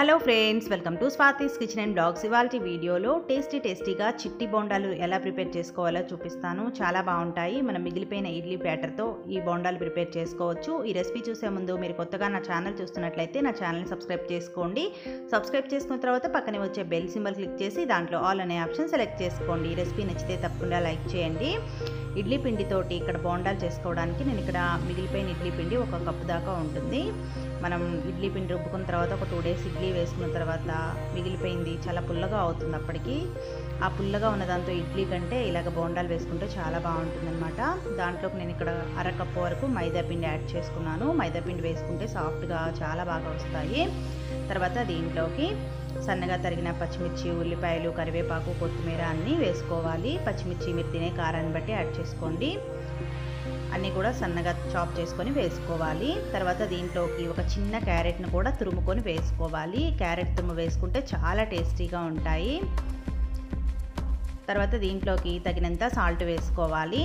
hello friends welcome to Swathi's kitchen and blogs ఇవాళ వీడియోలో tasty టేస్టీగా చిట్టి బోండాలు ఎలా ప్రిపేర్ చేసుకోవాలో చూపిస్తాను చాలా బాగుంటాయి మనం మిగిలిపోయిన ఇడ్లీ బ్యాటర్తో ఈ బోండాలు ప్రిపేర్ చేసుకోవచ్చు ఈ రెసిపీ చూసే ముందు మీరు కొత్తగా నా ఛానల్ చూస్తున్నట్లయితే నా ఛానల్ని సబ్స్క్రైబ్ చేసుకోండి సబ్స్క్రైబ్ చేసుకున్న తర్వాత పక్కనే వచ్చే బెల్ సింబల్ క్లిక్ చేసి దాంట్లో ఆల్ అనే ఆప్షన్ సెలెక్ట్ చేసుకోండి ఈ రెసిపీ నచ్చితే తప్పకుండా లైక్ చేయండి ఇడ్లీ పిండితోటి ఇక్కడ బోండాలు చేసుకోవడానికి నేను ఇక్కడ మిగిలిపోయిన ఇడ్లీ పిండి ఒక కప్పు దాకా ఉంటుంది మనం ఇడ్లీ పిండి రుబ్బుకున్న తర్వాత ఒక టూ డేస్ ఇడ్లీ వేసుకున్న తర్వాత మిగిలిపోయింది చాలా పుల్లగా అవుతుంది అప్పటికి ఆ పుల్లగా ఉన్న దాంతో ఇడ్లీ కంటే ఇలాగ బోండాలు వేసుకుంటే చాలా బాగుంటుందన్నమాట దాంట్లోకి నేను ఇక్కడ అరకప్పు వరకు మైదా పిండి యాడ్ చేసుకున్నాను మైదా పిండి వేసుకుంటే సాఫ్ట్గా చాలా బాగా వస్తాయి తర్వాత దీంట్లోకి సన్నగా తరిగిన పచ్చిమిర్చి ఉల్లిపాయలు కరివేపాకు కొత్తిమీర అన్నీ వేసుకోవాలి పచ్చిమిర్చి మీరు తినే కారాన్ని బట్టి యాడ్ చేసుకోండి అన్నీ కూడా సన్నగా చాప్ చేసుకొని వేసుకోవాలి తర్వాత దీంట్లోకి ఒక చిన్న క్యారెట్ను కూడా తురుముకొని వేసుకోవాలి క్యారెట్ తురుము వేసుకుంటే చాలా టేస్టీగా ఉంటాయి తర్వాత దీంట్లోకి తగినంత సాల్ట్ వేసుకోవాలి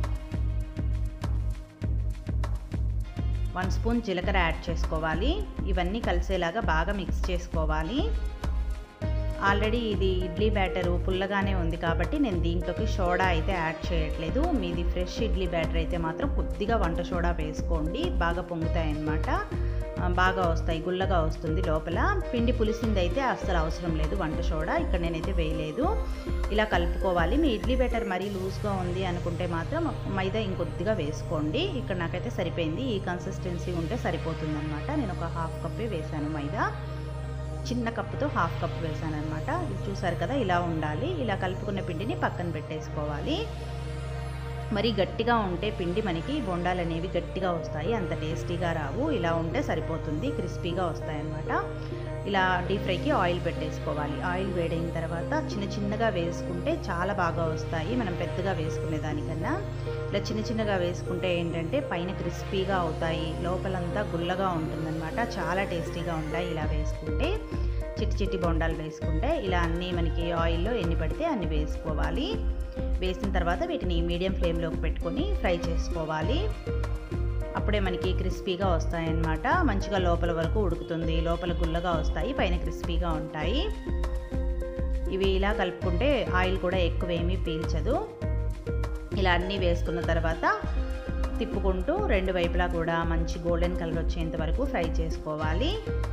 వన్ స్పూన్ జీలకర్ర యాడ్ చేసుకోవాలి ఇవన్నీ కలిసేలాగా బాగా మిక్స్ చేసుకోవాలి ఆల్రెడీ ఇది ఇడ్లీ బ్యాటరు పుల్లగానే ఉంది కాబట్టి నేను దీంట్లోకి సోడా అయితే యాడ్ చేయట్లేదు మీది ఫ్రెష్ ఇడ్లీ బ్యాటర్ అయితే మాత్రం కొద్దిగా వంట సోడా వేసుకోండి బాగా పొంగుతాయి అన్నమాట బాగా వస్తాయి గుల్లగా వస్తుంది లోపల పిండి పులిసింది అయితే అస్సలు అవసరం లేదు వంట సోడా ఇక్కడ నేనైతే వేయలేదు ఇలా కలుపుకోవాలి మీ ఇడ్లీ బ్యాటర్ మరీ లూజ్గా ఉంది అనుకుంటే మాత్రం మైదా ఇంకొద్దిగా వేసుకోండి ఇక్కడ నాకైతే సరిపోయింది ఈ కన్సిస్టెన్సీ ఉంటే సరిపోతుంది అనమాట నేను ఒక హాఫ్ కప్పే వేసాను మైదా చిన్న కప్పుతో హాఫ్ కప్ వేసాను అనమాట ఇది చూసారు కదా ఇలా ఉండాలి ఇలా కలుపుకున్న పిండిని పక్కన పెట్టేసుకోవాలి మరి గట్టిగా ఉంటే పిండి మనకి బొండాలు అనేవి గట్టిగా వస్తాయి అంత టేస్టీగా రావు ఇలా ఉంటే సరిపోతుంది క్రిస్పీగా వస్తాయి అన్నమాట ఇలా డీప్ ఫ్రైకి ఆయిల్ పెట్టేసుకోవాలి ఆయిల్ వేడైన తర్వాత చిన్న చిన్నగా వేసుకుంటే చాలా బాగా వస్తాయి మనం పెద్దగా వేసుకునే దానికన్నా ఇలా చిన్న చిన్నగా వేసుకుంటే ఏంటంటే పైన క్రిస్పీగా అవుతాయి లోపలంతా గుల్లగా ఉంటుందన్నమాట చాలా టేస్టీగా ఉంటాయి ఇలా వేసుకుంటే చిట్టి చిట్టి బొండాలు వేసుకుంటే ఇలా అన్నీ మనకి ఆయిల్లో ఎన్ని పడితే అన్ని వేసుకోవాలి వేసిన తర్వాత వీటిని మీడియం ఫ్లేమ్లోకి పెట్టుకొని ఫ్రై చేసుకోవాలి అప్పుడే మనకి క్రిస్పీగా వస్తాయన్నమాట మంచిగా లోపల వరకు ఉడుకుతుంది లోపల గుల్లగా వస్తాయి పైన క్రిస్పీగా ఉంటాయి ఇవి ఇలా కలుపుకుంటే ఆయిల్ కూడా ఎక్కువేమీ పీల్చదు ఇలా అన్నీ వేసుకున్న తర్వాత తిప్పుకుంటూ రెండు వైపులా కూడా మంచి గోల్డెన్ కలర్ వచ్చేంత వరకు ఫ్రై చేసుకోవాలి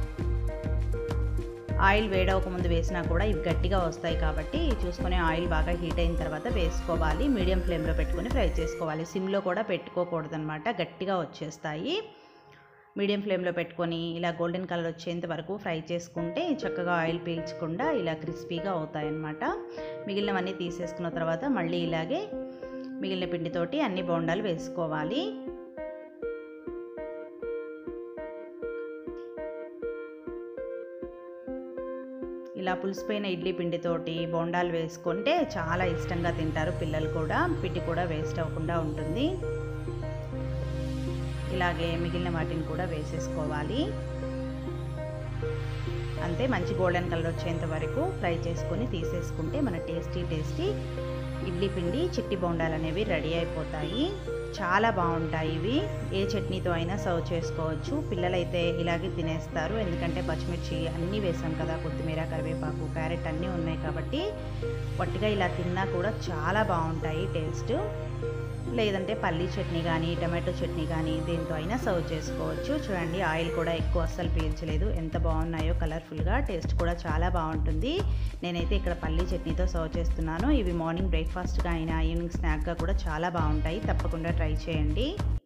ఆయిల్ వేడవక ముందు వేసినా కూడా ఇవి గట్టిగా వస్తాయి కాబట్టి చూసుకొని ఆయిల్ బాగా హీట్ అయిన తర్వాత వేసుకోవాలి మీడియం ఫ్లేమ్లో పెట్టుకొని ఫ్రై చేసుకోవాలి సిమ్లో కూడా పెట్టుకోకూడదు అనమాట గట్టిగా వచ్చేస్తాయి మీడియం ఫ్లేమ్లో పెట్టుకొని ఇలా గోల్డెన్ కలర్ వచ్చేంత వరకు ఫ్రై చేసుకుంటే చక్కగా ఆయిల్ పీల్చకుండా ఇలా క్రిస్పీగా అవుతాయి అన్నమాట మిగిలినవన్నీ తీసేసుకున్న తర్వాత మళ్ళీ ఇలాగే మిగిలిన పిండితోటి అన్ని బోండాలు వేసుకోవాలి ఇలా పులిసిపోయిన ఇడ్లీ పిండితోటి బోండాలు వేసుకుంటే చాలా ఇష్టంగా తింటారు పిల్లలు కూడా పిండి కూడా వేస్ట్ అవ్వకుండా ఉంటుంది ఇలాగే మిగిలిన వాటిని కూడా వేసేసుకోవాలి అంతే మంచి గోల్డెన్ కలర్ వచ్చేంత వరకు ఫ్రై చేసుకొని తీసేసుకుంటే మన టేస్టీ టేస్టీ ఇడ్లీ పిండి చిట్టి బోండాలు అనేవి రెడీ అయిపోతాయి చాలా బాగుంటాయి ఇవి ఏ చట్నీతో అయినా సర్వ్ చేసుకోవచ్చు పిల్లలైతే ఇలాగే తినేస్తారు ఎందుకంటే పచ్చిమిర్చి అన్నీ వేసాం కదా కొత్తిమీర కరివేపాకు క్యారెట్ అన్నీ ఉన్నాయి కాబట్టి పట్టిగా ఇలా తిన్నా కూడా చాలా బాగుంటాయి టేస్ట్ లేదంటే పల్లీ చట్నీ కానీ టమాటో చట్నీ కానీ దేంతో అయినా సర్వ్ చేసుకోవచ్చు చూడండి ఆయిల్ కూడా ఎక్కువ అస్సలు పీల్చలేదు ఎంత బాగున్నాయో కలర్ఫుల్గా టేస్ట్ కూడా చాలా బాగుంటుంది నేనైతే ఇక్కడ పల్లీ చట్నీతో సర్వ్ చేస్తున్నాను ఇవి మార్నింగ్ బ్రేక్ఫాస్ట్గా అయినా ఈవినింగ్ స్నాక్గా కూడా చాలా బాగుంటాయి తప్పకుండా ట్రై చేయండి